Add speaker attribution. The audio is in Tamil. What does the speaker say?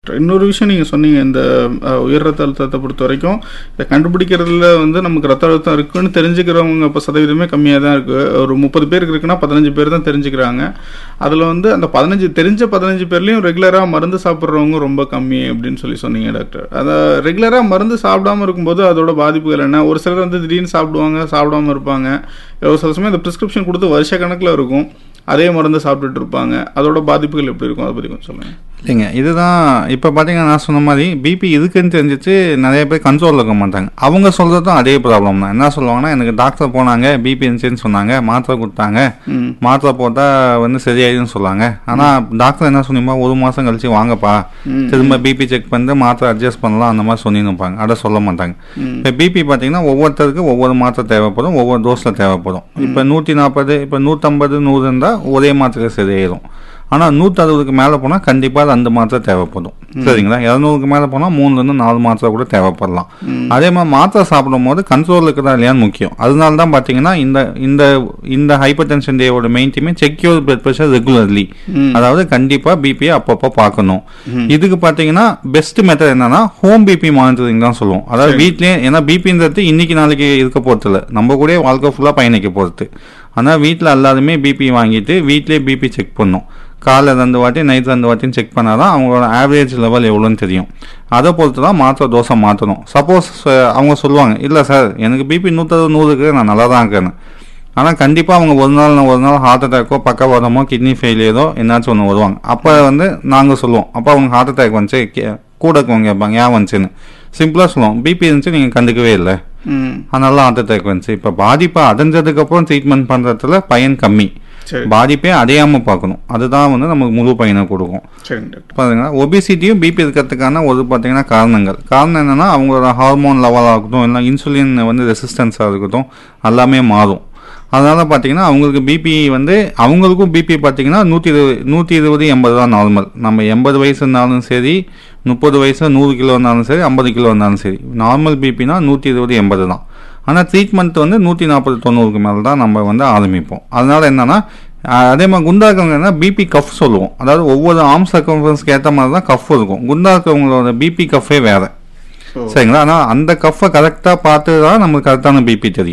Speaker 1: இன்னொரு விஷயம் நீங்கள் சொன்னீங்க இந்த அஹ், உயர் ரத்த அழுத்தத்தை பொறுத்த வரைக்கும் இதை கண்டுபிடிக்கிறதுல வந்து நமக்கு ரத்த அழுத்தம் இருக்குன்னு தெரிஞ்சுக்கிறவங்க இப்போ சதவீதமே கம்மியாக தான் இருக்குது ஒரு முப்பது பேருக்கு இருக்குன்னா பதினஞ்சு பேர் தான் தெரிஞ்சுக்கிறாங்க அதில் வந்து அந்த பதினஞ்சு தெரிஞ்ச பதினஞ்சு பேர்லேயும் ரெகுலராக மருந்து சாப்பிட்றவங்க ரொம்ப கம்மி அப்படின்னு சொல்லி சொன்னீங்க டாக்டர் அதை ரெகுலராக மருந்து சாப்பிடாம இருக்கும்போது அதோட பாதிப்புகள் என்ன ஒரு சிலர் வந்து திடீர்னு சாப்பிடுவாங்க சாப்பிடாம இருப்பாங்க ஒரு சில சமயம் இந்த ப்ரிஸ்கிரிப்ஷன் கொடுத்து வருஷ கணக்கில் இருக்கும் அதே மருந்து சாப்பிட்டுட்டு இருப்பாங்க அதோட பாதிப்புகள் எப்படி இருக்கும் அதை பற்றி கொஞ்சம் சொல்லுங்கள்
Speaker 2: இல்லைங்க இதுதான் இப்போ பார்த்தீங்கன்னா நான் சொன்ன மாதிரி பிபி இருக்குன்னு தெரிஞ்சிச்சு நிறைய பேர் கண்ட்ரோலில் இருக்க மாட்டாங்க அவங்க சொல்கிறதும் அதே ப்ராப்ளம் தான் என்ன சொல்லுவாங்கன்னா எனக்கு டாக்டர் போனாங்க பிபி இருந்துச்சுன்னு சொன்னாங்க மாத்திரை கொடுத்தாங்க
Speaker 1: ம்
Speaker 2: மாத்திரை போட்டால் வந்து சரியாயிடுன்னு சொல்லாங்க ஆனால் டாக்டர் என்ன சொன்னீங்க ஒரு மாதம் கழிச்சு வாங்கப்பா
Speaker 1: ம்.
Speaker 2: திரும்ப பிபி செக் பண்ணிட்டு மாத்திரை அட்ஜஸ்ட் பண்ணலாம் அந்த மாதிரி சொல்லியிருப்பாங்க அதை சொல்ல மாட்டாங்க
Speaker 1: ம்.
Speaker 2: இப்போ பிபி பார்த்தீங்கன்னா ஒவ்வொருத்தருக்கு ஒவ்வொரு மாத்திரை தேவைப்படும் ஒவ்வொரு டோஸில் தேவைப்படும் இப்போ நூற்றி நாற்பது இப்போ நூற்றம்பது நூறு இருந்தால் ஒரே மாத்திரை சரியாயிடும் ஆனால் நூற்றி அறுபதுக்கு மேலே போனால் கண்டிப்பாக ரெண்டு மாத்திரை தேவைப்படும் சரிங்களா இரநூறுக்கு மேலே போனால் மூணுலேருந்து நாலு மாத்திரை கூட தேவைப்படலாம் அதே மாதிரி மாத்திரை சாப்பிடும் போது கண்ட்ரோல் இருக்குதா இல்லையான்னு முக்கியம் அதனால தான் பார்த்தீங்கன்னா இந்த இந்த இந்த ஹைப்பர் டென்ஷன் டேவோட மெயின் டீமே check your blood pressure regularly
Speaker 1: ம்.
Speaker 2: அதாவது கண்டிப்பாக பிபியை அப்பப்போ பார்க்கணும் இதுக்கு பார்த்தீங்கன்னா பெஸ்ட் மெத்தட் என்னன்னா ஹோம் பிபி மானிட்டரிங் தான் சொல்லுவோம் அதாவது வீட்லயே ஏன்னா பிபின்றது இன்னைக்கு நாளைக்கு இருக்க போகிறது இல்லை நம்ம கூட வாழ்க்கை ஃபுல்லாக பயணிக்க போகிறது ஆனால் வீட்டில் எல்லாருமே பிபி வாங்கிட்டு வீட்லயே பிபி செக் பண்ணும் காலைல ரெண்டு வாட்டி நைட் ரெண்டு வாட்டின்னு செக் பண்ணால் தான் அவங்களோட ஆவரேஜ் லெவல் எவ்வளோன்னு தெரியும் அதை பொறுத்து தான் மாத்திரை தோசை மாற்றணும் சப்போஸ் அவங்க சொல்லுவாங்க இல்லை சார் எனக்கு பிபி நூற்றறுபது நூறுக்கு நான் நல்லா தான் இருக்கேன்னு ஆனால் கண்டிப்பாக அவங்க ஒரு நாள் ஒரு நாள் ஹார்ட் அட்டாக்கோ பக்கவாதமோ கிட்னி ஃபெயிலியரோ என்னாச்சும் ஒன்று வருவாங்க அப்போ வந்து நாங்கள் சொல்லுவோம் அப்போ அவங்க ஹார்ட் அட்டாக் வந்துச்சு கே- கூட இருக்கவங்க கேட்பாங்க ஏன் வந்துச்சுன்னு சிம்பிளாக சொல்லுவோம் பிபி இருந்துச்சு நீங்கள் கண்டுக்கவே இல்லை
Speaker 1: ம்
Speaker 2: அதனால ஹார்ட் அட்டாக் வந்துச்சு இப்போ பாதிப்பை அடைஞ்சதுக்கப்புறம் ட்ரீட்மெண்ட் பண்ணுறதுல பயன் கம்மி
Speaker 1: சரி
Speaker 2: பாதிப்பே அடையாமல் பார்க்கணும் அதுதான் வந்து நமக்கு முழு பயனை கொடுக்கும்
Speaker 1: சரிங்க டாக்டர்
Speaker 2: பாருங்க ஒபிசிட்டியும் பிபி இருக்கிறதுக்கான ஒரு பார்த்தீங்கன்னா காரணங்கள் காரணம் என்னன்னா அவங்களோட ஹார்மோன் லெவலாக இருக்கட்டும் இல்லை இன்சுலின் வந்து ரெசிஸ்டன்ஸாக இருக்கட்டும் எல்லாமே மாறும் அதனால பார்த்தீங்கன்னா அவங்களுக்கு பிபி வந்து அவங்களுக்கும் பிபி பார்த்தீங்கன்னா நூற்றி இருபது நூற்றி இருபது எண்பது தான் நார்மல் நம்ம எண்பது வயசு இருந்தாலும் சரி முப்பது வயசு நூறு கிலோ இருந்தாலும் சரி ஐம்பது கிலோ இருந்தாலும் சரி நார்மல் பிபினா நூற்றி இருபது எண்பது தான் ஆனால் ட்ரீட்மெண்ட் வந்து நூற்றி நாற்பது தொண்ணூறுக்கு மேலே தான் நம்ம வந்து ஆரம்பிப்போம் அதனால என்னன்னா அஹ் அதே மாதிரி குண்டா இருக்கவங்க பிபி கஃப் சொல்லுவோம் அதாவது ஒவ்வொரு ஆர்ம் சர்க்கம்ஃபரன்ஸ்க்கு ஏற்ற மாதிரி தான் கஃப் இருக்கும் குண்டா இருக்கவங்களோட பிபி கஃபே வேற
Speaker 1: ஓ
Speaker 2: சரிங்களா ஆனால் அந்த கஃப்பை கரெக்டாக பார்த்து தான் நமக்கு கரெக்டான பிபி தெரியும்